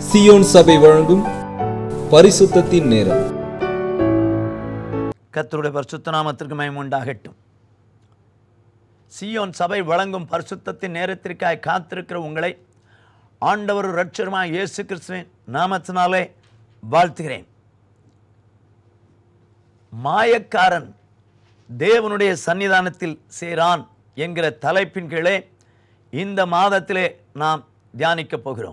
Zion சபை வழங்கும் பரிசுத்தத்தின் நேரம் கர்த்தருடைய பரிசுத்த நாமத்திற்கு மயம் உண்டாகட்டும் சியோன் சபை வழங்கும் பரிசுத்தத்தின் நேரத்திற்காய் காத்திருக்கிற உங்களை ஆண்டவர் ரட்சருமாய் இயேசு கிறிஸ்துவின் நாமத்தினாலே வாழ்த்துகிறேன் மாயக்காரன் தேவனுடைய சன்னிதானத்தில் சேரான் என்கிற தலைப்பின் கீழே இந்த மாதத்திலே நாம் தியானிக்கப் போகிறோம்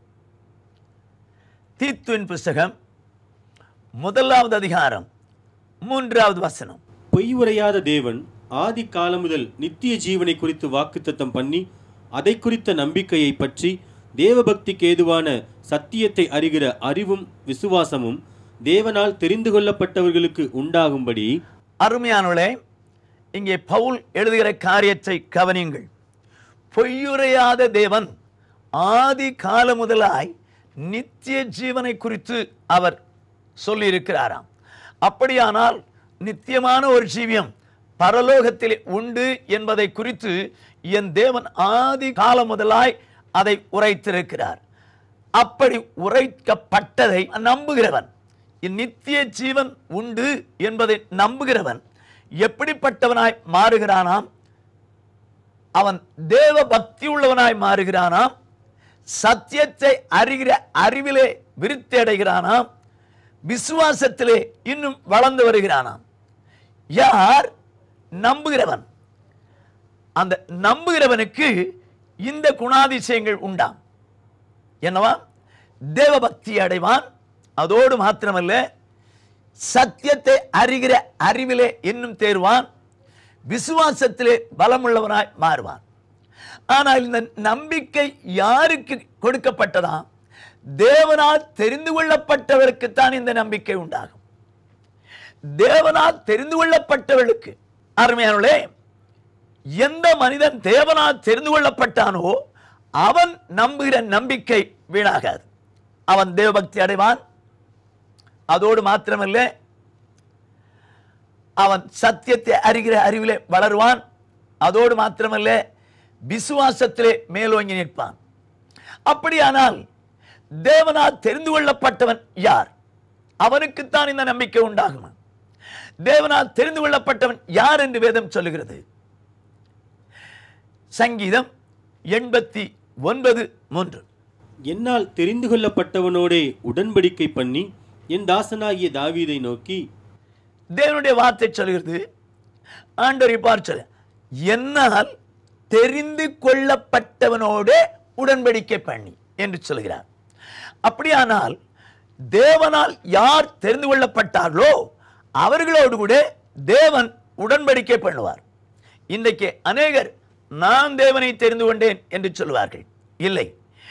தீத்துவின் புஸ்தகம் முதலாவது அதிகாரம் மூன்றாவது வசனம் பொய் உரையாத தேவன் ஆதி காலம் முதல் நித்திய ஜீவனை குறித்து வாக்குத்தத்தம் பண்ணி அதை குறித்த நம்பிக்கையை பற்றி தேவபக்திக்கு ஏதுவான சத்தியத்தை அறிகிற அறிவும் விசுவாசமும் தேவனால் தெரிந்து கொள்ளப்பட்டவர்களுக்கு உண்டாகும்படி அருமையானவளே இங்கே பவுல் எழுதுகிற காரியத்தை கவனியுங்கள் பொய்யுரையாத தேவன் ஆதி காலம் முதலாய் நித்திய ஜீவனை குறித்து அவர் சொல்லியிருக்கிறாராம் அப்படியானால் நித்தியமான ஒரு ஜீவியம் பரலோகத்தில் உண்டு என்பதை குறித்து என் தேவன் ஆதி காலம் முதலாய் அதை உரைத்திருக்கிறார் அப்படி உரைக்கப்பட்டதை நம்புகிறவன் நித்திய ஜீவன் உண்டு என்பதை நம்புகிறவன் எப்படிப்பட்டவனாய் மாறுகிறானாம் அவன் தேவ பக்தி உள்ளவனாய் மாறுகிறானாம் சத்தியத்தை அறிகிற அறிவிலே விருத்தி அடைகிறானாம் விசுவாசத்திலே இன்னும் வளர்ந்து வருகிறானாம் யார் நம்புகிறவன் அந்த நம்புகிறவனுக்கு இந்த குணாதிசயங்கள் உண்டாம் என்னவா தேவபக்தி அடைவான் அதோடு மாத்திரமல்ல சத்தியத்தை அறிகிற அறிவிலே இன்னும் தேர்வான் விசுவாசத்திலே பலமுள்ளவனாய் மாறுவான் ஆனால் இந்த நம்பிக்கை யாருக்கு கொடுக்கப்பட்டதாம் தேவனால் தெரிந்து கொள்ளப்பட்டவருக்குத்தான் இந்த நம்பிக்கை உண்டாகும் தேவனால் தெரிந்து கொள்ளப்பட்டவர்களுக்கு அருமையானே எந்த மனிதன் தேவனால் தெரிந்து கொள்ளப்பட்டானோ அவன் நம்புகிற நம்பிக்கை வீணாகாது அவன் தேவபக்தி அடைவான் அதோடு மாத்திரமல்ல அவன் சத்தியத்தை அறிகிற அறிவிலே வளருவான் அதோடு மாத்திரமல்ல விசுவாசத்திலே மேலோங்கி நிற்பான் அப்படியானால் தேவனால் தெரிந்து கொள்ளப்பட்டவன் யார் அவனுக்குத்தான் இந்த நம்பிக்கை உண்டாகுமா தேவனால் தெரிந்து கொள்ளப்பட்டவன் யார் என்று வேதம் சொல்லுகிறது சங்கீதம் எண்பத்தி ஒன்பது மூன்று என்னால் தெரிந்து கொள்ளப்பட்டவனோடே உடன்படிக்கை பண்ணி என் தாசனாகிய தாவீதை நோக்கி தேவனுடைய வார்த்தை சொல்கிறது ஆண்டவர் இப்பார் சொல்ல என்னால் தெரிந்து கொள்ளப்பட்டவனோடு உடன்படிக்கை பண்ணி என்று சொல்கிறார் அப்படியானால் தேவனால் யார் தெரிந்து கொள்ளப்பட்டார்களோ அவர்களோடு கூட தேவன் உடன்படிக்கை பண்ணுவார் இன்றைக்கு அநேகர் நான் தேவனை தெரிந்து கொண்டேன் என்று சொல்வார்கள் இல்லை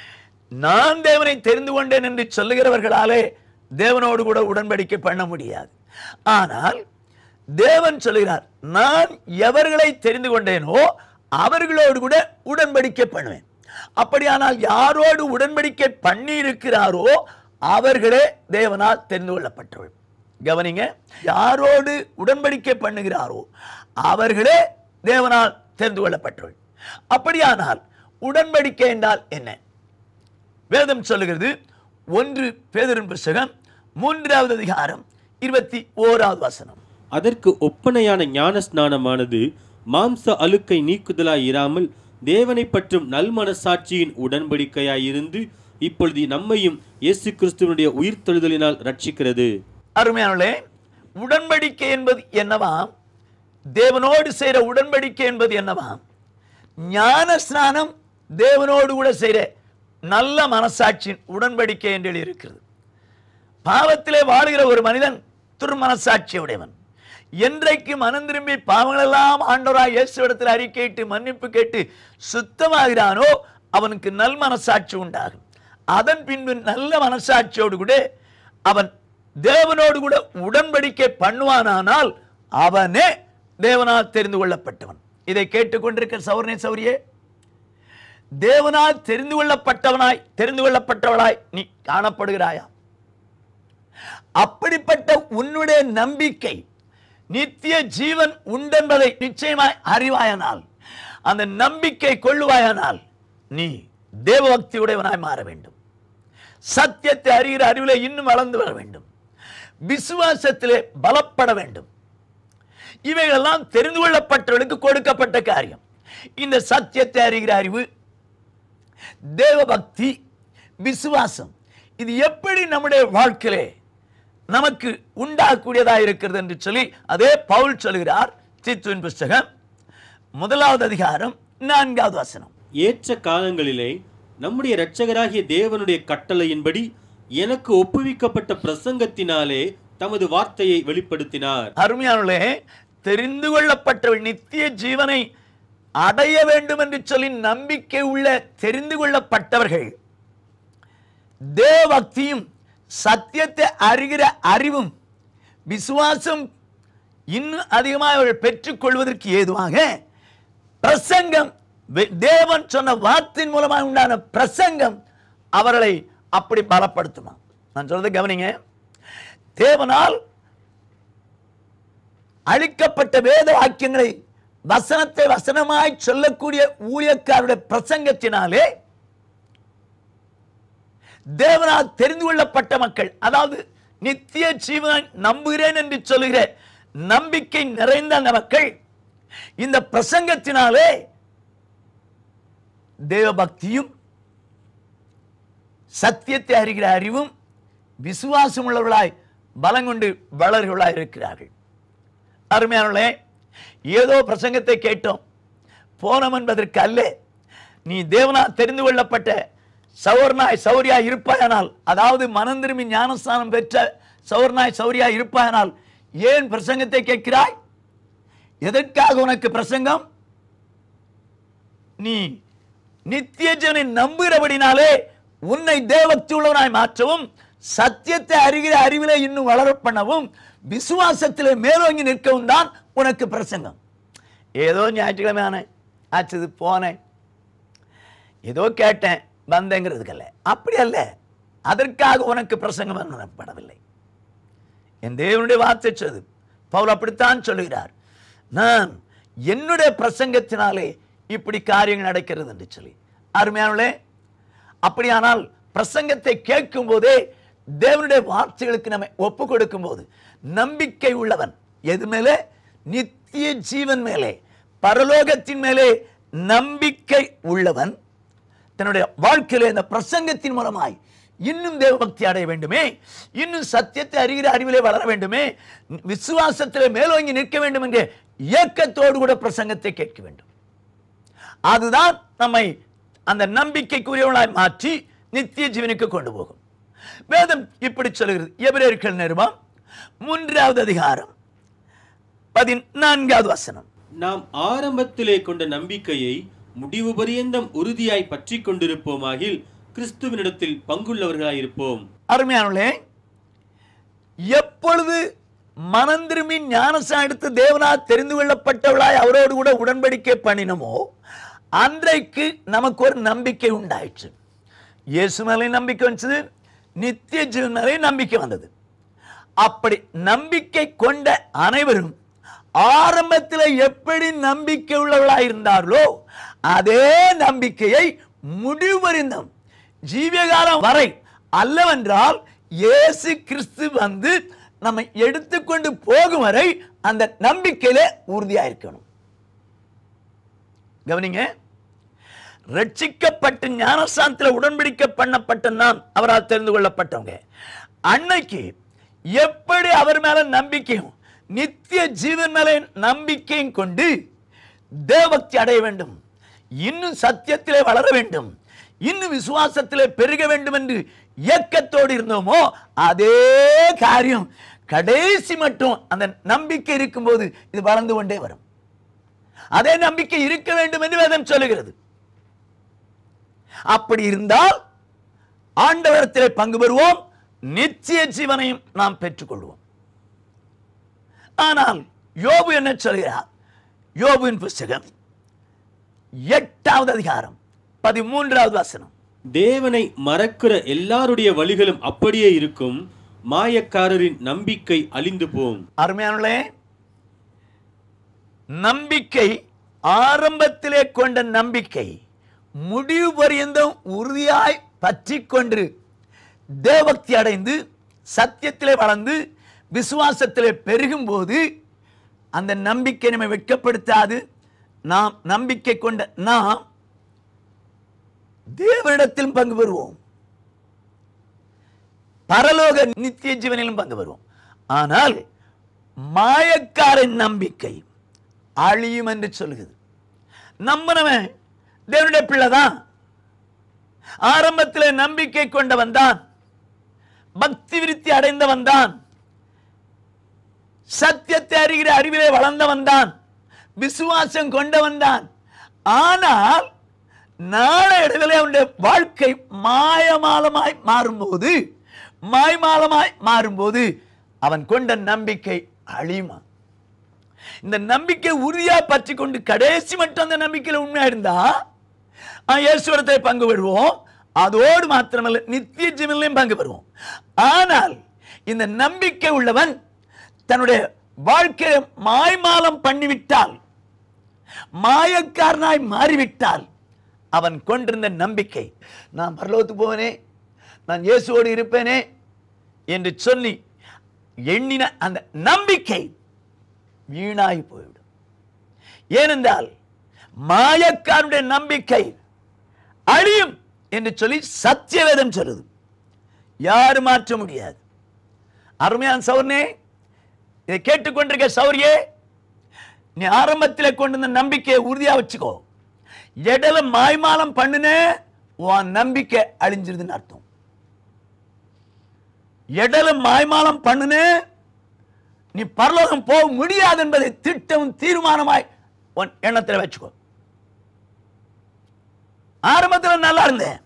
நான் தேவனை தெரிந்து கொண்டேன் என்று சொல்லுகிறவர்களாலே தேவனோடு கூட உடன்படிக்கை பண்ண முடியாது ஆனால் தேவன் சொல்கிறார் நான் எவர்களை தெரிந்து கொண்டேனோ அவர்களோடு கூட உடன்படிக்கை பண்ணுவேன் அப்படியானால் யாரோடு உடன்படிக்கை பண்ணி இருக்கிறாரோ அவர்களே தேவனால் தெரிந்து கொள்ளப்பட்டவர்கள் கவனிங்க யாரோடு உடன்படிக்கை பண்ணுகிறாரோ அவர்களே தேவனால் தெரிந்து கொள்ளப்பட்டவர்கள் அப்படியானால் உடன்படிக்கை என்றால் என்ன வேதம் சொல்லுகிறது ஒன்று பேதரின் புஸ்தகம் மூன்றாவது அதிகாரம் இருபத்தி ஓராவது வசனம் அதற்கு ஒப்பனையான ஞான ஸ்நானமானது மாம்ச அழுக்கை நீக்குதலாய் இராமல் தேவனை பற்றும் நல்மனசாட்சியின் உடன்படிக்கையாயிருந்து இப்பொழுது நம்மையும் இயேசு கிறிஸ்துவனுடைய உயிர்த்தெழுதலினால் ரட்சிக்கிறது அருமையானே உடன்படிக்கை என்பது என்னவாம் தேவனோடு செய்கிற உடன்படிக்கை என்பது என்னவாம் ஞான ஸ்நானம் தேவனோடு கூட செய்கிற நல்ல மனசாட்சியின் உடன்படிக்கை என்று இருக்கிறது பாவத்திலே வாழுகிற ஒரு மனிதன் துர்மனசாட்சியுடையவன் என்றைக்கு மனம் திரும்பி பாவங்களெல்லாம் ஆண்டவராய் இயேசுவிடத்தில் அறிக்கையிட்டு மன்னிப்பு கேட்டு சுத்தமாகிறானோ அவனுக்கு நல் மனசாட்சி உண்டாகும் அதன் பின்பு நல்ல மனசாட்சியோடு கூட அவன் தேவனோடு கூட உடன்படிக்கை பண்ணுவானானால் அவனே தேவனால் தெரிந்து கொள்ளப்பட்டவன் இதை கேட்டுக்கொண்டிருக்கிற சௌரனே சௌரியே தேவனால் தெரிந்து கொள்ளப்பட்டவனாய் தெரிந்து கொள்ளப்பட்டவளாய் நீ காணப்படுகிறாயா அப்படிப்பட்ட உன்னுடைய நம்பிக்கை நித்திய ஜீவன் உண்டென்பதை நிச்சயமாய் அறிவாயானால் அந்த நம்பிக்கை கொள்ளுவாயானால் நீ தேவபக்தியுடையவனாய் மாற வேண்டும் சத்தியத்தை அறிகிற அறிவிலே இன்னும் வளர்ந்து வர வேண்டும் விசுவாசத்திலே பலப்பட வேண்டும் இவைகளெல்லாம் தெரிந்து கொள்ளப்பட்டவர்களுக்கு கொடுக்கப்பட்ட காரியம் இந்த சத்தியத்தை அறிகிற அறிவு தேவபக்தி விசுவாசம் இது எப்படி நம்முடைய வாழ்க்கையிலே நமக்கு உண்டாகக்கூடியதாக இருக்கிறது என்று சொல்லி அதே பவுல் சொல்கிறார் தீத்துவின் புஸ்தகம் முதலாவது அதிகாரம் நான்காவது வசனம் ஏற்ற காலங்களிலே நம்முடைய இரட்சகராகிய தேவனுடைய கட்டளையின்படி எனக்கு ஒப்புவிக்கப்பட்ட பிரசங்கத்தினாலே தமது வார்த்தையை வெளிப்படுத்தினார் அருமையானே தெரிந்து கொள்ளப்பட்டவள் நித்திய ஜீவனை அடைய வேண்டும் என்று சொல்லி நம்பிக்கை உள்ள தெரிந்து கொள்ளப்பட்டவர்கள் தேவபக்தியும் சத்தியத்தை அறிகிற அறிவும் விசுவாசம் இன்னும் அதிகமாக அவர்கள் பெற்றுக்கொள்வதற்கு ஏதுவாக பிரசங்கம் வே- தேவன் சொன்ன வார்த்தையின் மூலமாக உண்டான பிரசங்கம் அவர்களை அப்படி பலப்படுத்துமா நான் சொல்றது கவனிங்க தேவனால் அழிக்கப்பட்ட வேத வாக்கியங்களை வசனத்தை வசனமாய் சொல்லக்கூடிய ஊழியக்காருடைய பிரசங்கத்தினாலே தேவனால் தெரிந்து கொள்ளப்பட்ட மக்கள் அதாவது நித்திய ஜீவனை நம்புகிறேன் என்று சொல்லுகிற நம்பிக்கை நிறைந்த அந்த மக்கள் இந்த பிரசங்கத்தினாலே தேவபக்தியும் சத்தியத்தை அறிகிற அறிவும் விசுவாசம் உள்ளவர்களாய் பலங்கொண்டு வளர்களாய் இருக்கிறார்கள் அருமையானவர்களே ஏதோ பிரசங்கத்தை கேட்டோம் போனோம் என்பதற்கு அல்ல நீ தேவனா தெரிந்து கொள்ளப்பட்ட சௌர்நாய் சௌரியா இருப்பாயானால் அதாவது மனம் திரும்பி ஞானஸ்தானம் பெற்ற சௌர்நாய் சௌரியா இருப்பாயானால் ஏன் பிரசங்கத்தை கேட்கிறாய் எதற்காக உனக்கு பிரசங்கம் நீ நித்திய ஜீவனை நம்புகிறபடினாலே உன்னை தேவக்தி உள்ளவனாய் மாற்றவும் சத்தியத்தை அறிகிற அறிவிலே இன்னும் வளர பண்ணவும் விசுவாசத்திலே மேலோங்கி நிற்கவும் தான் உனக்கு பிரசங்கம் ஏதோ ஞாயிற்றுக்கிழமை ஆனேன் ஆச்சது போனேன் ஏதோ கேட்டேன் வந்தேங்கிறதுக்கல்ல அப்படி அல்ல அதற்காக உனக்கு பிரசங்கம் பண்ணப்படவில்லை என் தேவனுடைய வார்த்தை சொல்லு பவுல் அப்படித்தான் சொல்லுகிறார் நான் என்னுடைய பிரசங்கத்தினாலே இப்படி காரியங்கள் நடக்கிறது என்று சொல்லி அருமையானவளே அப்படியானால் பிரசங்கத்தை கேட்கும் போதே தேவனுடைய வார்த்தைகளுக்கு நம்ம ஒப்பு கொடுக்கும் போது நம்பிக்கை உள்ளவன் எது மேலே நித்திய ஜீவன் மேலே பரலோகத்தின் மேலே நம்பிக்கை உள்ளவன் தன்னுடைய வாழ்க்கையில இந்த பிரசங்கத்தின் மூலமாய் இன்னும் தேவபக்தி அடைய வேண்டுமே இன்னும் சத்தியத்தை அறிகிற அறிவிலே வளர வேண்டுமே விசுவாசத்திலே மேலோங்கி நிற்க வேண்டும் என்ற இயக்கத்தோடு கூட பிரசங்கத்தை கேட்க வேண்டும் அதுதான் நம்மை அந்த நம்பிக்கைக்குரியவனாய் மாற்றி நித்திய ஜீவனுக்கு கொண்டு போகும் வேதம் இப்படி சொல்கிறது எபிரேயர்கள் நிருபம் மூன்றாவது அதிகாரம் பதினான்காவது வசனம் நாம் ஆரம்பத்திலே கொண்ட நம்பிக்கையை முடிவு பரியந்தம் உறுதியாய் பற்றி கொண்டிருப்போமாகில் கிறிஸ்துவினிடத்தில் பங்குள்ளவர்களாயிருப்போம் அருமையானவர்களே எப்பொழுது மனம் திரும்பி ஞானசம் எடுத்து தேவனால் தெரிந்து கொள்ளப்பட்டவளாய் அவரோடு கூட உடன்படிக்கை பண்ணினமோ அன்றைக்கு நமக்கு ஒரு நம்பிக்கை உண்டாயிற்று இயேசு மேலே நம்பிக்கை வந்துச்சு நித்திய ஜீவன் மேலே நம்பிக்கை வந்தது அப்படி நம்பிக்கை கொண்ட அனைவரும் ஆரம்பத்தில் எப்படி நம்பிக்கை உள்ளவர்களாக இருந்தார்களோ அதே நம்பிக்கையை முடிவறிந்தோம் ஜீவியகாலம் வரை அல்லவென்றால் இயேசு கிறிஸ்து வந்து நம்மை எடுத்துக்கொண்டு போகும் வரை அந்த நம்பிக்கையில உறுதியா இருக்கணும் கவனிங்க ரட்சிக்கப்பட்டு ஞானசாந்தில உடன்படிக்கை பண்ணப்பட்ட நாம் அவரால் தெரிந்து கொள்ளப்பட்டவங்க அன்னைக்கு எப்படி அவர் மேல நம்பிக்கையும் நித்திய ஜீவன் மேல நம்பிக்கையும் கொண்டு தேவபக்தி அடைய வேண்டும் இன்னும் சத்தியத்திலே வளர வேண்டும் இன்னும் விசுவாசத்திலே பெருக வேண்டும் என்று இயக்கத்தோடு இருந்தோமோ அதே காரியம் கடைசி மட்டும் அந்த நம்பிக்கை இருக்கும்போது இது வளர்ந்து கொண்டே வரும் அதே நம்பிக்கை இருக்க வேண்டும் என்று வேதம் சொல்லுகிறது அப்படி இருந்தால் ஆண்டவரத்திலே பங்கு பெறுவோம் நித்திய ஜீவனையும் நாம் பெற்றுக்கொள்வோம் ஆனால் யோபு என்ன சொல்கிறார் யோபுவின் புஸ்தகம் எட்டாவது அதிகாரம் பதிமூன்றாவது வசனம் தேவனை மறக்கிற எல்லாருடைய வழிகளும் அப்படியே இருக்கும் மாயக்காரரின் நம்பிக்கை அழிந்து போம் அருமையானே நம்பிக்கை ஆரம்பத்திலே கொண்ட நம்பிக்கை முடிவு பரியந்தம் உறுதியாய் பற்றி கொண்டு தேவக்தி அடைந்து சத்தியத்திலே வளர்ந்து விசுவாசத்திலே பெருகும் போது அந்த நம்பிக்கை நம்மை வெட்கப்படுத்தாது நாம் நம்பிக்கை கொண்ட நாம் தேவனிடத்திலும் பங்கு பெறுவோம் பரலோக நித்திய ஜீவனிலும் பங்கு பெறுவோம் ஆனால் மாயக்காரன் நம்பிக்கை அழியும் என்று சொல்லுகிறது நம்பினவன் தேவனுடைய பிள்ளைதான் ஆரம்பத்தில் நம்பிக்கை கொண்டவன் தான் பக்தி விருத்தி அடைந்தவன் தான் சத்தியத்தை அறிகிற அறிவிலே வளர்ந்தவன் தான் விசுவாசம் கொண்டவன் தான் ஆனால் நாளடைவில் அவனுடைய வாழ்க்கை மாயமாலமாய் மாறும்போது மாய்மாலமாய் மாறும்போது அவன் கொண்ட நம்பிக்கை அழியுமா இந்த நம்பிக்கை உறுதியா பற்றி கொண்டு கடைசி மட்டும் அந்த நம்பிக்கையில் உண்மையா இருந்தா ஆ, இயேசுவரத்தை பங்கு பெறுவோம் அதோடு மாத்திரமல்ல நித்திய ஜீவனிலையும் பங்கு பெறுவோம் ஆனால் இந்த நம்பிக்கை உள்ளவன் தன்னுடைய வாழ்க்கையை மாய்மாலம் பண்ணிவிட்டால் மாயக்காரனாய் மாறிவிட்டால் அவன் கொண்டிருந்த நம்பிக்கை நான் பரலோகத்துக்கு போவேனே நான் இயேசுவோடு இருப்பேனே என்று சொல்லி எண்ணின அந்த நம்பிக்கை வீணாகி போய்விடும் ஏனென்றால் மாயக்காரனுடைய நம்பிக்கை அழியும் என்று சொல்லி சத்தியவேதம் சொல்லுது யாரும் மாற்ற முடியாது அருமையான சௌர்னே இதை கேட்டுக்கொண்டிருக்க சௌரியே நீ ஆரம்பத்தில் கொண்டிருந்த நம்பிக்கையை உறுதியா வச்சுக்கோ இடையில மாய்மாலம் பண்ணுனே உன் நம்பிக்கை அழிஞ்சிருதுன்னு அர்த்தம் இடையில மாய்மாலம் பண்ணுனே நீ பரலோகம் போக முடியாது என்பதை திட்டமும் தீர்மானமாய் உன் எண்ணத்தில் வச்சுக்கோ ஆரம்பத்தில் நல்லா இருந்தேன்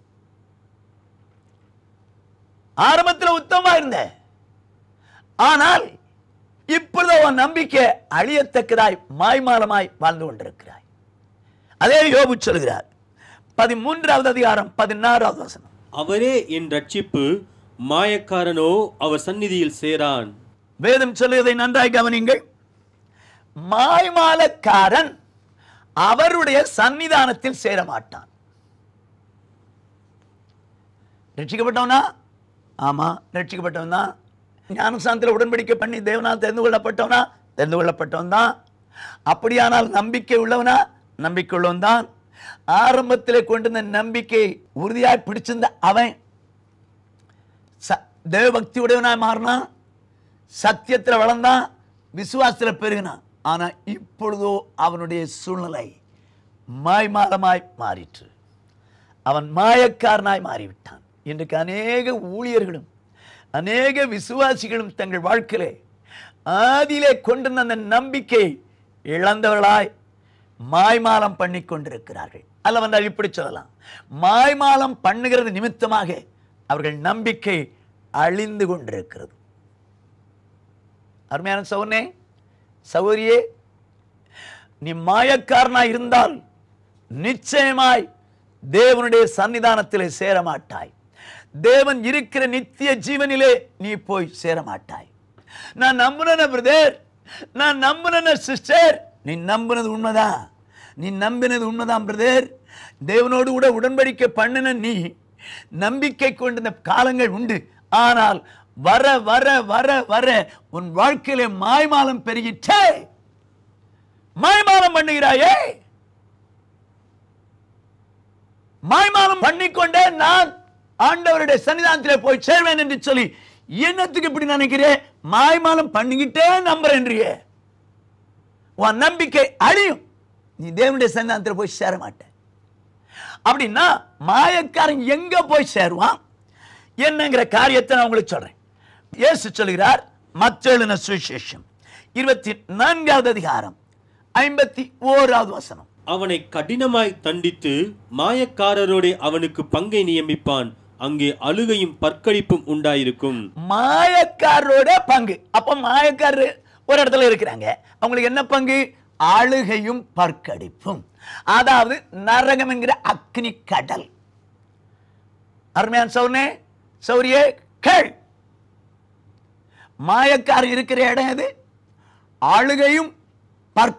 ஆரம்பத்தில் உத்தமமா இருந்தேன் ஆனால் இப்பொழுது உன் நம்பிக்கை அழியத்தக்கதாய் மாய்மாலமாய் வாழ்ந்து கொண்டிருக்கிறாய் அதே யோபு சொல்கிறார் பதிமூன்றாவது அதிகாரம் பதினாறாவது வசனம் அவரே என் ரட்சிப்பு மாயக்காரனோ அவர் சந்நிதியில் சேரான் வேதம் சொல்லுவதை நன்றாய் கவனிங்கள் மாய்மாலக்காரன் அவருடைய சன்னிதானத்தில் சேர மாட்டான் ரட்சிக்கப்பட்டவனா ஆமா ரட்சிக்கப்பட்டவன் தான் ஞானசாந்திர உடன்படிக்கை பண்ணி தேவனால் தெரிந்து கொள்ளப்பட்டவனா தெரிந்து கொள்ளப்பட்டவன் தான் அப்படியானால் நம்பிக்கை உள்ளவனா நம்பிக்கை உள்ளவன் தான் ஆரம்பத்தில் கொண்டிருந்த நம்பிக்கை உறுதியாய் பிடிச்சிருந்த அவன் ச- தேவபக்தி உடையவனாய் மாறினான் சத்தியத்தில் வளர்ந்தான் விசுவாசத்தில் பெருகினான் ஆனா இப்பொழுதோ அவனுடைய சூழ்நிலை மாய்மாலமாய் மாறிற்று அவன் மாயக்காரனாய் மாறிவிட்டான் இன்றைக்கு அநேக ஊழியர்களும் அநேக விசுவாசிகளும் தங்கள் வாழ்க்கையிலே ஆதியிலே கொண்டிருந்த அந்த நம்பிக்கை இழந்தவர்களாய் மாய்மாலம் பண்ணி கொண்டிருக்கிறார்கள் அல்லவென்றால் இப்படி சொல்லலாம் மாய்மாலம் பண்ணுகிறது நிமித்தமாக அவர்கள் நம்பிக்கை அழிந்து கொண்டிருக்கிறது அருமையான சௌனே சௌரியே நீ மாயக்காரனாய் இருந்தால் நிச்சயமாய் தேவனுடைய சன்னிதானத்திலே சேர மாட்டாய் தேவன் இருக்கிற நித்திய ஜீவனிலே நீ போய் சேர மாட்டாய் நான் நம்புன பிரதர் நான் நம்புன சிஸ்டர் நீ நம்பினது உண்மைதான் நீ நம்பினது உண்மைதான் பிரதர் தேவனோடு கூட உடன்படிக்கை பண்ணின நீ நம்பிக்கை கொண்டிருந்த காலங்கள் உண்டு ஆனால் வர வர வர வர உன் வாழ்க்கையிலே மாய்மாலம் பெருகிற்றே மாய்மாலம் பண்ணுகிறாயே மாய்மாலம் பண்ணிக்கொண்டே நான் ஆண்டவருடைய சன்னிதானத்திலே போய் சேர்வேன் என்று சொல்லி என்னத்துக்கு இப்படி நினைக்கிறேன் மாய்மாலம் பண்ணிக்கிட்டே நம்புறேன்றியே உன் நம்பிக்கை அழியும் நீ தேவனுடைய சன்னிதானத்தில் போய் சேர மாட்ட அப்படின்னா மாயக்காரன் எங்க போய் சேருவான் என்னங்கிற காரியத்தை நான் உங்களுக்கு சொல்றேன் இயேசு சொல்கிறார் மத்தேழுன சுவிசேஷம் இருபத்தி நான்காவது அதிகாரம் ஐம்பத்தி ஓராவது வசனம் அவனை கடினமாய் தண்டித்து மாயக்காரரோடே அவனுக்கு பங்கை நியமிப்பான் அங்கே அழுகையும் பற்கடிப்பும் உண்டாயிருக்கும் மாயக்காரரோட பங்கு அப்ப மாயக்காரர் ஒரு இடத்துல இருக்கிறாங்க அவங்களுக்கு என்ன பங்கு அழுகையும் பற்கடிப்பும் அதாவது நரகம் என்கிற அக்னி கடல் அருமையான சௌனே சௌரியே கேள் மாயக்காரன் இருக்கிற இடம் எது அழுகையும்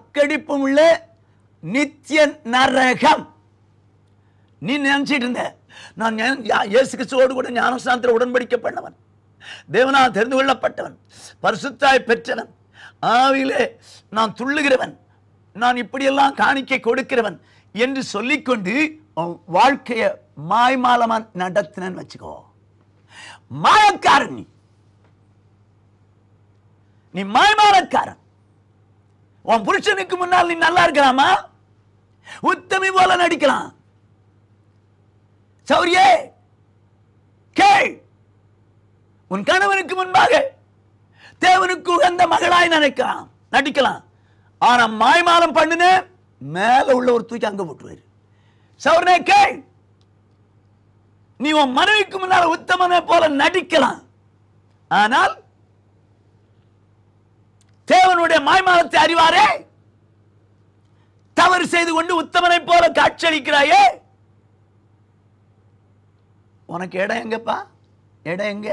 பற்கடிப்பும் உள்ள நித்திய நரகம் நீ நினைச்சிட்டு இருந்த நான் ஞா- யா- இயேசு கிறிஸ்துவோடு கூட ஞானஸ்தானத்தில் உடன்படிக்கை பண்ணவன் தேவனால் தெரிந்து கொள்ளப்பட்டவன் பரிசுத்தாய் பெற்றவன் ஆவியிலே நான் துள்ளுகிறவன் நான் இப்படியெல்லாம் காணிக்கை கொடுக்கிறவன் என்று சொல்லிக்கொண்டு உன் வாழ்க்கையை மாய்மாலமா நடத்தினன்னு வச்சுக்கோ மாயக்காரன் நீ நீ மாய்மாலக்காரன் உன் புருஷனுக்கு முன்னால் நீ நல்லா இருக்கலாமா உத்தமி போல நடிக்கலாம் சௌரியே கேள் உன் கணவனுக்கு முன்பாக தேவனுக்கு உகந்த மகளாய் நினைக்கலாம் நடிக்கலாம் ஆனா மாய்மாலம் பண்ணுன மேல உள்ள ஒரு தூக்கி அங்க போட்டுருவாரு சௌரனே கேள் நீ உன் மனைவிக்கு முன்னால உத்தமனை போல நடிக்கலாம் ஆனால் தேவனுடைய மாய்மாலத்தை அறிவாரே தவறு செய்து கொண்டு உத்தமனை போல காட்சியளிக்கிறாயே உனக்கு இடம் எங்கப்பா இடம் எங்க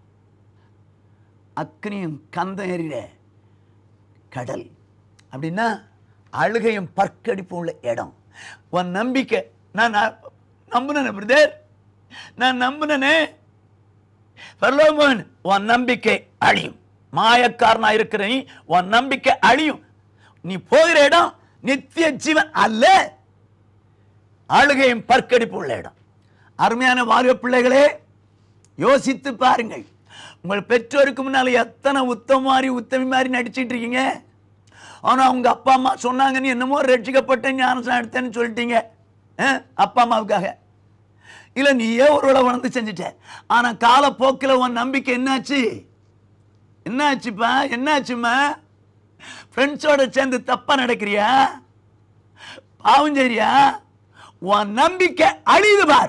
அக்னியும் கந்தம் எறிகிற கடல் அப்படின்னா அழுகையும் பற்கடிப்பும் உள்ள இடம் உன் நம்பிக்கை நான் ந- நம்புனேனே பிரதர் நான் நம்புனேனே பரலோகமோகன் உன் நம்பிக்கை அழியும் மாயக்காரனா இருக்கிற நீ உன் நம்பிக்கை அழியும் நீ போகிற இடம் நித்திய ஜீவன் அல்ல அழுகையும் பற்கடிப்பு உள்ள இடம் அருமையான வாலிப பிள்ளைகளே யோசித்து பாருங்கள் உங்கள் பெற்றோருக்கு முன்னால எத்தனை உத்தம மாதிரி உத்தமி மாதிரி நடிச்சிட்டு இருக்கீங்க ஆனா உங்க அப்பா அம்மா சொன்னாங்க நீ என்னமோ ரட்சிக்கப்பட்ட ஞானசனம் எடுத்தேன்னு சொல்லிட்டீங்க ஆ? அப்பா அம்மாவுக்காக இல்ல நீயே ஒரு வேளை உணர்ந்து செஞ்சுட்ட ஆனா காலப்போக்கில் உன் நம்பிக்கை என்னாச்சு என்னாச்சுப்பா என்னாச்சும்மா ஃப்ரெண்ட்ஸோட சேர்ந்து தப்பா நடக்கிறியா பாவம் சரியா உன் நம்பிக்கை அழியுது பார்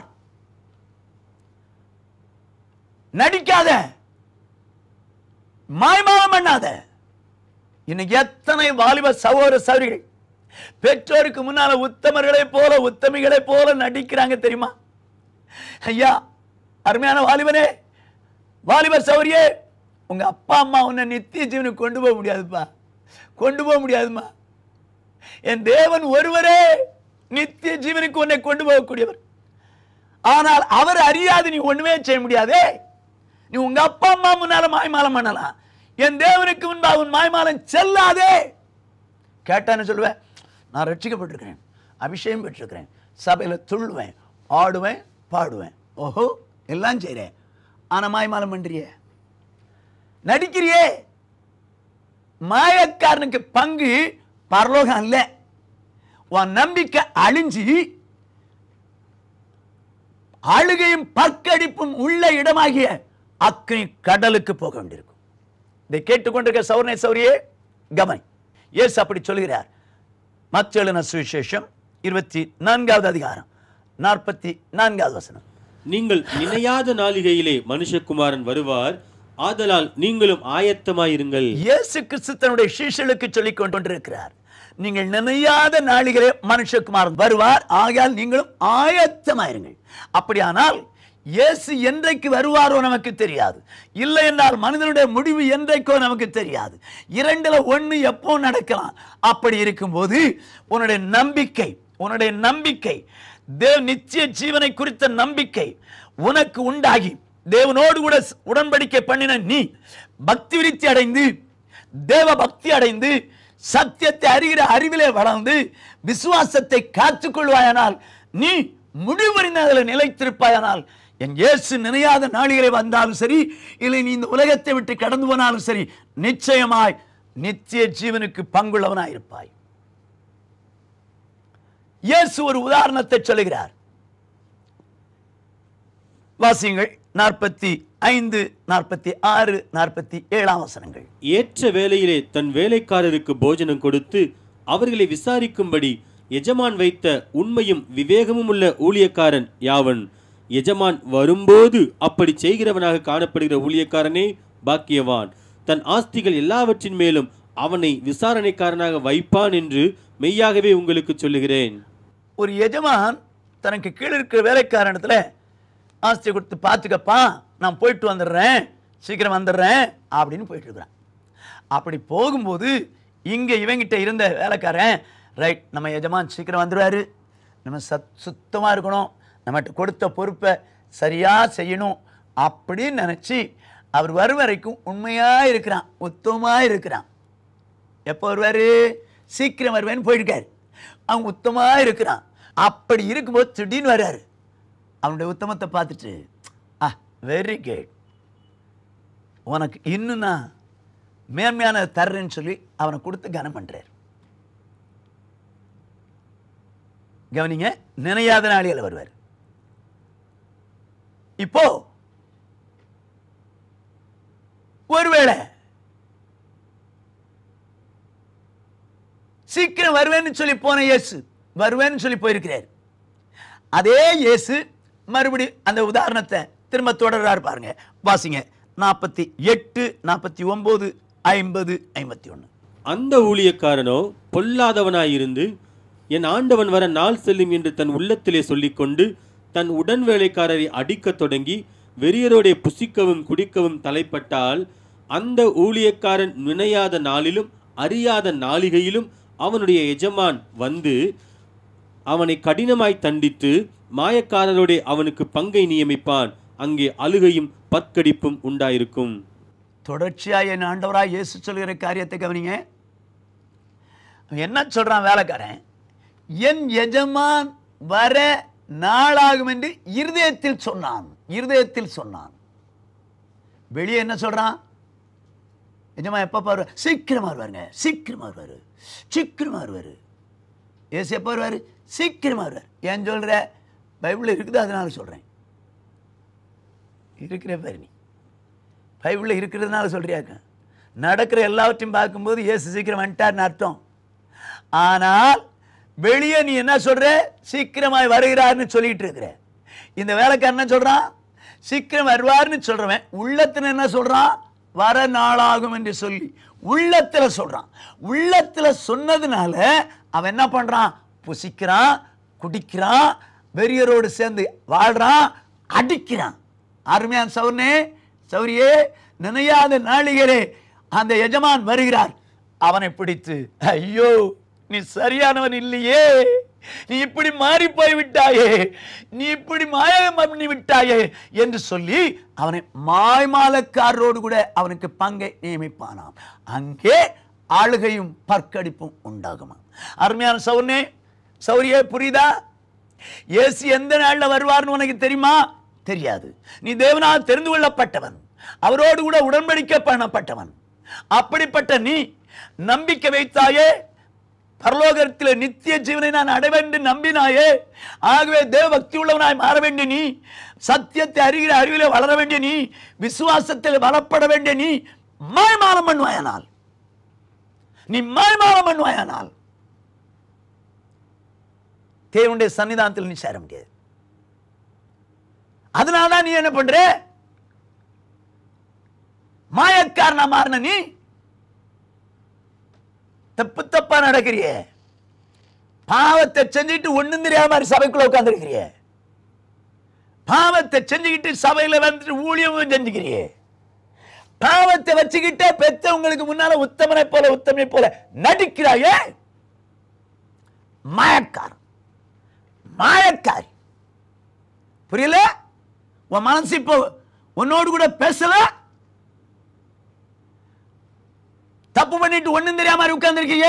நடிக்காத மாய்மாலம் பண்ணாத இன்னைக்கு எத்தனை வாலிப சகோதர சௌரிகள் பெற்றோருக்கு முன்னால உத்தமர்களை போல உத்தமிகளை போல நடிக்கிறாங்க தெரியுமா ஐயா அருமையான வாலிபனே வாலிபர் சௌரியே உங்க அப்பா அம்மா உன்னை நித்திய ஜீவனுக்கு கொண்டு போக முடியாதுப்பா கொண்டு போக முடியாதுமா என் தேவன் ஒருவரே நித்திய ஜீவனுக்கு உன்னை கொண்டு போகக்கூடியவர் ஆனால் அவர் அறியாது நீ ஒண்ணுமே செய்ய முடியாதே நீ உங்க அப்பா அம்மா முன்னால மாய்மாலம் பண்ணலாம் என் தேவனுக்கு முன்பாக உன் மாய்மாலம் செல்லாதே கேட்டான்னு சொல்லுவேன் நான் ரட்சிக்கப்பட்டிருக்கிறேன் அபிஷேகம் பெற்றிருக்கிறேன் சபையில் துள்ளுவேன் ஆடுவேன் பாடுவேன் ஓஹோ எல்லாம் செய்கிறேன் ஆனா மாய்மாலம் பண்றியே நடிக்கிறியே மாயக்காரனுக்கு பங்கு பரலோகம் அல்ல உன் நம்பிக்கை அழிஞ்சு அழுகையும் பற்கடிப்பும் உள்ள இடமாகிய அக்னி கடலுக்கு போக வேண்டியிருக்கும் இதை கேட்டுக்கொண்டிருக்க சௌர்ணே சௌரியே கவனி இயேசு அப்படி சொல்கிறார் மத்தேழுன சுவிசேஷம் இருபத்தி நான்காவது அதிகாரம் நாற்பத்தி நான்காவது வசனம் நீங்கள் நினையாத நாளிகையிலே மனுஷகுமாரன் வருவார் ஆதலால் நீங்களும் ஆயத்தமாயிருங்கள் இயேசு கிறிஸ்து தன்னுடைய சீஷர்களுக்கு சொல்லிக் கொண்டிருக்கிறார் நீங்கள் நினையாத நாளிகளே மனுஷகுமாரன் வருவார் ஆகையால் நீங்களும் ஆயத்தமாயிருங்கள் அப்படியானால் இயேசு என்றைக்கு வருவாரோ நமக்கு தெரியாது இல்லை என்றால் மனிதனுடைய முடிவு என்றைக்கோ நமக்கு தெரியாது இரண்டுல ஒண்ணு எப்போ நடக்கலாம் அப்படி இருக்கும்போது உன்னுடைய நம்பிக்கை உன்னுடைய நம்பிக்கை தேவ நிச்சய ஜீவனை குறித்த நம்பிக்கை உனக்கு உண்டாகி தேவனோடு கூட உடன்படிக்கை பண்ணின நீ பக்தி விருத்தி அடைந்து தேவ பக்தி அடைந்து சத்தியத்தை அறிகிற அறிவிலே வளர்ந்து விசுவாசத்தை காத்துக்கொள்வாயானால் நீ முடிவறிந்த அதில் நிலைத்திருப்பாயானால் என் இயேசு நினையாத நாளிகளை வந்தாலும் சரி இல்லை நீ இந்த உலகத்தை விட்டு கடந்து போனாலும் சரி நிச்சயமாய் நித்திய ஜீவனுக்கு பங்குள்ளவனாயிருப்பாய் இயேசு ஒரு உதாரணத்தை சொல்லுகிறார் வாசியுங்கள் நாற்பத்தி ஐந்து நாற்பத்தி ஆறு நாற்பத்தி ஏழாம் வசனங்கள் ஏற்ற வேளையிலே தன் வேலைக்காரருக்கு போஜனம் கொடுத்து அவர்களை விசாரிக்கும்படி எஜமான் வைத்த உண்மையும் விவேகமும் உள்ள ஊழியக்காரன் யாவன் எஜமான் வரும்போது அப்படி செய்கிறவனாக காணப்படுகிற ஊழியக்காரனே பாக்கியவான் தன் ஆஸ்திகள் எல்லாவற்றின் மேலும் அவனை விசாரணைக்காரனாக வைப்பான் என்று மெய்யாகவே உங்களுக்கு சொல்லுகிறேன் ஒரு எஜமான் தனக்கு கீழே இருக்கிற வேலைக்காரனத்துல ஆஸ்தியை கொடுத்து பார்த்துக்கப்பா நான் போயிட்டு வந்துடுறேன் சீக்கிரம் வந்துடுறேன் அப்படின்னு போயிட்டு இருக்கிறான் அப்படி போகும்போது இங்கே இவங்கிட்ட இருந்த வேலைக்காரன் ரைட் நம்ம எஜமான் சீக்கிரம் வந்துடுவாரு நம்ம சத் சுத்தமாக இருக்கணும் நம்மகிட்ட கொடுத்த பொறுப்பை சரியா செய்யணும் அப்படின்னு நினைச்சு அவர் வரும் வரைக்கும் உண்மையா இருக்கிறான் உத்தமமா இருக்கிறான் எப்போ வருவாரு சீக்கிரம் வருவேன்னு போயிருக்காரு அவன் உத்தமா இருக்கிறான் அப்படி இருக்கும்போது திடீர்னு வர்றாரு அவனுடைய உத்தமத்தை பார்த்துட்டு ஆ வெரி குட் உனக்கு இன்னும் நான் மேன்மையான தர்றேன்னு சொல்லி அவனை கொடுத்து கனம் பண்றாரு கவனிங்க நினையாத நாளில் வருவார் இப்போ ஒருவேளை சீக்கிரம் வருவேன்னு சொல்லி போன இயேசு வருவேன்னு சொல்லி போயிருக்கிறார் அதே இயேசு மறுபடி அந்த உதாரணத்தை திரும்ப தொடர்றாரு பாருங்க வாசிங்க நாற்பத்தி எட்டு நாற்பத்தி ஒன்பது ஐம்பது ஐம்பத்தி ஒன்று அந்த ஊழியக்காரனோ பொல்லாதவனாயிருந்து என் ஆண்டவன் வர நாள் செல்லும் என்று தன் உள்ளத்திலே சொல்லிக்கொண்டு தன் உடன் வேலைக்காரரை அடிக்கத் தொடங்கி வெறியரோடே புசிக்கவும் குடிக்கவும் தலைப்பட்டால் அந்த ஊழியக்காரன் நினையாத நாளிலும் அறியாத நாளிகையிலும் அவனுடைய எஜமான் வந்து அவனை கடினமாய் தண்டித்து மாயக்காரரோடே அவனுக்கு பங்கை நியமிப்பான் அங்கே அழுகையும் பற்கடிப்பும் உண்டாயிருக்கும் தொடர்ச்சியா என் ஆண்டவராய் இயேசு சொல்கிற காரியத்தை கவனிங்க அவன் என்ன சொல்றான் வேலைக்காரன் என் எஜமான் வர நாளாகும் என்று இருதயத்தில் சொன்னான் இருதயத்தில் சொன்னான் வெளியே என்ன சொல்றான் எஜமா எப்போ வருவார் சீக்கிரமா வருவாருங்க சீக்கிரமா வருவார் சீக்கிரமா வருவார் ஏசு எப்போ வருவார் சீக்கிரமா வருவார் ஏன் சொல்ற பைபிளில் இருக்குது அதனால சொல்றேன் இருக்கிற பாரு நீ பைபிளில் இருக்கிறதுனால சொல்றியாக்க நடக்கிற எல்லாவற்றையும் பார்க்கும்போது இயேசு சீக்கிரம் வந்துட்டார்னு அர்த்தம் ஆனால் வெளியே நீ என்ன சொல்ற சீக்கிரமாய் வருகிறார்னு சொல்லிட்டு இருக்கிற இந்த வேலைக்காரன் என்ன சொல்றான் சீக்கிரம் வருவார்னு சொல்றவன் உள்ளத்துல என்ன சொல்றான் வர நாளாகும் என்று சொல்லி உள்ளத்துல சொல்றான் உள்ளத்துல சொன்னதுனால அவன் என்ன பண்றான் புசிக்கிறான் குடிக்கிறான் வெறியரோடு சேர்ந்து வாழ்றான் அடிக்கிறான் அருமையான் சௌர்னே சௌரியே நினையாத நாளிகரே அந்த எஜமான் வருகிறார் அவனை பிடித்து ஐயோ நீ சரியானவன் இல்லையே நீ இப்படி மாறி போய் விட்டாயே நீ இப்படி மாயம் பண்ணி விட்டாயே என்று சொல்லி அவனை மாய்மாலக்காரரோடு கூட அவனுக்கு பங்கை நியமிப்பானாம் அங்கே ஆளுகையும் பற்கடிப்பும் உண்டாகுமா அருமையான சௌர்னே சௌரியே புரியுதா இயேசு எந்த நாள்ல வருவார்னு உனக்கு தெரியுமா தெரியாது நீ தேவனால் தெரிந்து கொள்ளப்பட்டவன் அவரோடு கூட உடன்படிக்கை பண்ணப்பட்டவன் அப்படிப்பட்ட நீ நம்பிக்கை வைத்தாயே பரலோகத்தில் நித்திய ஜீவனை நான் அடைவேன் என்று நம்பினாயே ஆகவே தேவ பக்தி உள்ளவனாய் மாற வேண்டிய நீ சத்தியத்தை அறிகிற அறிவிலே வளர வேண்டிய நீ விசுவாசத்தில் பலப்பட வேண்டிய நீ மாய்மாலம் பண்ணுவாயானால் நீ மாய்மாலம் பண்ணுவாயானால் தேவனுடைய சன்னிதானத்தில் நீ சேர முடியாது அதனாலதான் நீ என்ன பண்ற மாயக்காரனா மாறின நீ தப்பு தப்பா நடக்கிறிய பாவத்தை செஞ்சுட்டு ஒண்ணும் தெரியாம மாதிரி சபைக்குள்ள உட்கார்ந்துருக்கிறிய பாவத்தை செஞ்சுக்கிட்டு சபையில வந்துட்டு ஊழியமும் செஞ்சுக்கிறியே பாவத்தை வச்சுக்கிட்டே பெத்தவங்களுக்கு முன்னால உத்தமனை போல உத்தமனை போல நடிக்கிறாயே மாயக்காரன் மாயக்காரி புரியல உன் மனசு இப்போ உன்னோடு கூட பேசல தப்பு பண்ணிட்டு ஒண்ணும் தெரியாம உட்கார்ந்துருக்கீங்க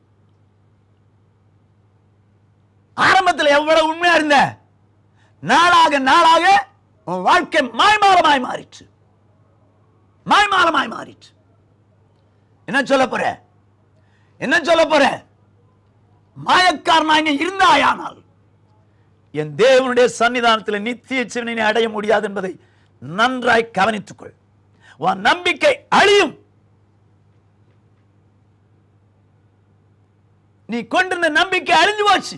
ஆரம்பத்தில் எவ்வளவு உண்மையா இருந்த நாளாக நாளாக உன் வாழ்க்கை மாய்மாலமாய் மாறிச்சு மாய்மாலமாய் மாறிச்சு என்ன சொல்ல போற என்ன சொல்ல போற மாயக்காரனா இங்க இருந்தாயானால் என் தேவனுடைய சன்னிதானத்தில் நித்திய சிவனை அடைய முடியாது என்பதை நன்றாய் கவனித்துக்கொள் உன் நம்பிக்கை அழியும் நீ கொண்டிருந்த நம்பிக்கை அழிஞ்சு போச்சு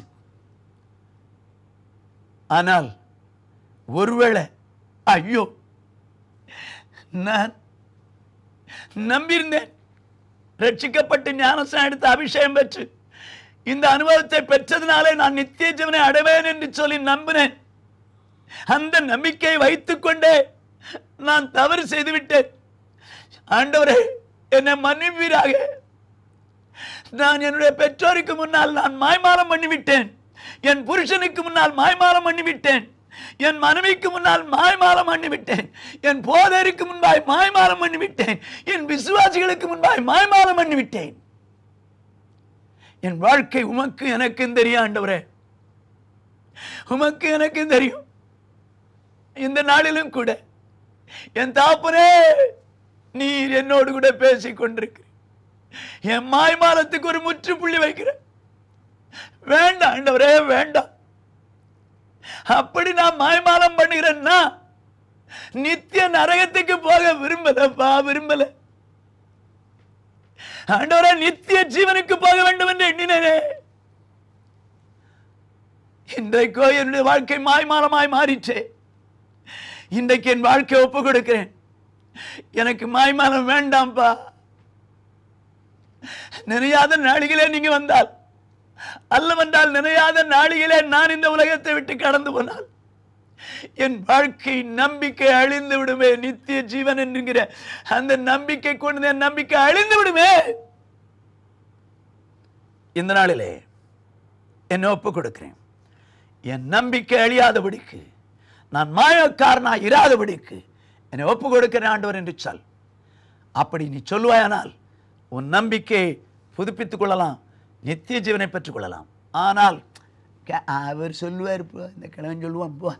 ஆனால் ஒருவேளை ஐயோ நான் நம்பியிருந்தேன் ரட்சிக்கப்பட்டு ஞானசனம் எடுத்து அபிஷேகம் பெற்று இந்த அனுபவத்தை பெற்றதுனாலே நான் நித்திய ஜீவனை அடைவேன் என்று சொல்லி நம்பினேன் அந்த நம்பிக்கையை வைத்துக் கொண்டே நான் தவறு செய்து விட்டேன் ஆண்டவரே என்னை மன்னிப்பீராக நான் என்னுடைய பெற்றோருக்கு முன்னால் நான் மாய்மாலம் பண்ணிவிட்டேன் என் புருஷனுக்கு முன்னால் மாய்மாலம் பண்ணிவிட்டேன் என் மனைவிக்கு முன்னால் மாய்மாலம் பண்ணிவிட்டேன் என் போதருக்கு முன்பாய் மாய்மாலம் பண்ணிவிட்டேன் என் விசுவாசிகளுக்கு முன்பாய் மாய்மாலம் பண்ணிவிட்டேன் என் வாழ்க்கை உமக்கு எனக்கும் தெரியும் ஆண்டவரே உமக்கு எனக்கும் தெரியும் இந்த நாளிலும் கூட என் தாப்பனே நீர் என்னோடு கூட பேசிக் கொண்டிருக்கிறீர் என் மாய்மாலத்துக்கு ஒரு முற்றுப்புள்ளி வைக்கிற வேண்டாம் ஆண்டவரே வேண்டாம் அப்படி நான் மாய்மாலம் பண்ணுகிறேன்னா நித்திய நரகத்துக்கு போக விரும்பலப்பா விரும்பல ஆண்டவரே நித்திய ஜீவனுக்கு போக வேண்டும் என்று எண்ணினேனே இன்றைக்கோ என்னுடைய வாழ்க்கை மாய்மாலமாய் மாறிற்றே இன்றைக்கு என் வாழ்க்கை ஒப்பு கொடுக்கிறேன் எனக்கு மாய்மாலம் வேண்டாம்ப்பா நினையாத நாளிகளே நீங்க வந்தால் அல்லவென்றால் நினையாத நாளிகளே நான் இந்த உலகத்தை விட்டு கடந்து போனால் என் வாழ்க்கை நம்பிக்கை அழிந்து விடுமே நித்திய ஜீவன் என்கிற அந்த நம்பிக்கை கொண்டு என் நம்பிக்கை அழிந்து விடுமே இந்த நாளிலே என்னை ஒப்பு கொடுக்கிறேன் என் நம்பிக்கை அழியாதபடிக்கு நான் மாயக்காரனாய் இராதபடிக்கு என்னை ஒப்பு கொடுக்கிறேன் ஆண்டவர் என்று சொல் அப்படி நீ சொல்லுவாயானால் உன் நம்பிக்கையை புதுப்பித்துக் கொள்ளலாம் நித்திய ஜீவனை பெற்றுக் கொள்ளலாம் ஆனால் க- அவர் சொல்லுவார் போ இந்த கிழவன் சொல்லுவான் போ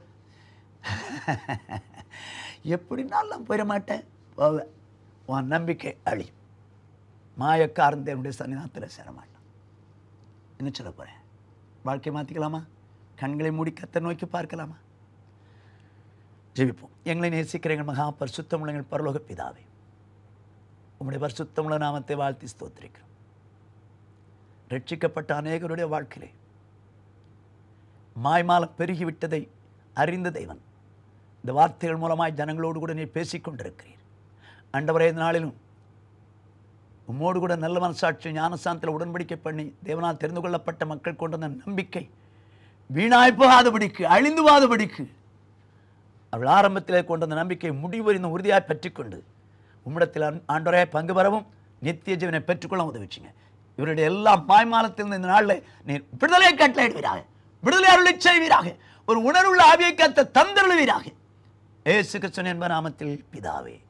எப்படினாலும் நான் போயிட மாட்டேன் போவேன் உன் நம்பிக்கை அழி மாயக்காரன் தேவனுடைய சன்னிதானத்தில் சேர மாட்டான் என்ன சொல்ல போகிறேன் வாழ்க்கை மாற்றிக்கலாமா கண்களை மூடி கத்தை நோக்கி பார்க்கலாமா ஜெபிப்போம் எங்களை நேசிக்கிற எங்கள் மகா பரிசுத்தமுள்ள எங்கள் பரலோக பிதாவே உம்முடைய பரிசுத்தமுள்ள நாமத்தை வாழ்த்தி ஸ்தோத்திரிக்கிறோம் ரட்சிக்கப்பட்ட அநேகருடைய வாழ்க்கையிலே மாய்மாலம் பெருகிவிட்டதை அறிந்த தெய்வன் இந்த வார்த்தைகள் மூலமாய் ஜனங்களோடு கூட நீ பேசிக் கொண்டிருக்கிறீர் ஆண்டவரே இந்த நாளிலும் உம்மோடு கூட நல்ல மனசாட்சி ஞானசாந்தில் உடன்படிக்கை பண்ணி தேவனால் தெரிந்து கொள்ளப்பட்ட மக்கள் கொண்ட நம்பிக்கை வீணாய் போகாதபடிக்கு அழிந்து போகாதபடிக்கு அவள் ஆரம்பத்திலே கொண்ட அந்த நம்பிக்கை முடிவறிந்த உறுதியாய் பெற்றுக்கொண்டு உம்மிடத்தில் ஆண்- ஆண்டவரே பங்கு பெறவும் நித்திய ஜீவனை பெற்றுக்கொள்ள உதவிச்சுங்க இவருடைய எல்லா மாய்மாலத்தில் இந்த நாளில் நீர் விடுதலையை கட்டளையிடுவீராக விடுதலை அருளை செய்வீராக ஒரு உணர்வுள்ள ஆவியை கத்த தந்தருளுவீராக ஏசு கிறிஸ்துவின் என்ப நாமத்தில் பிதாவே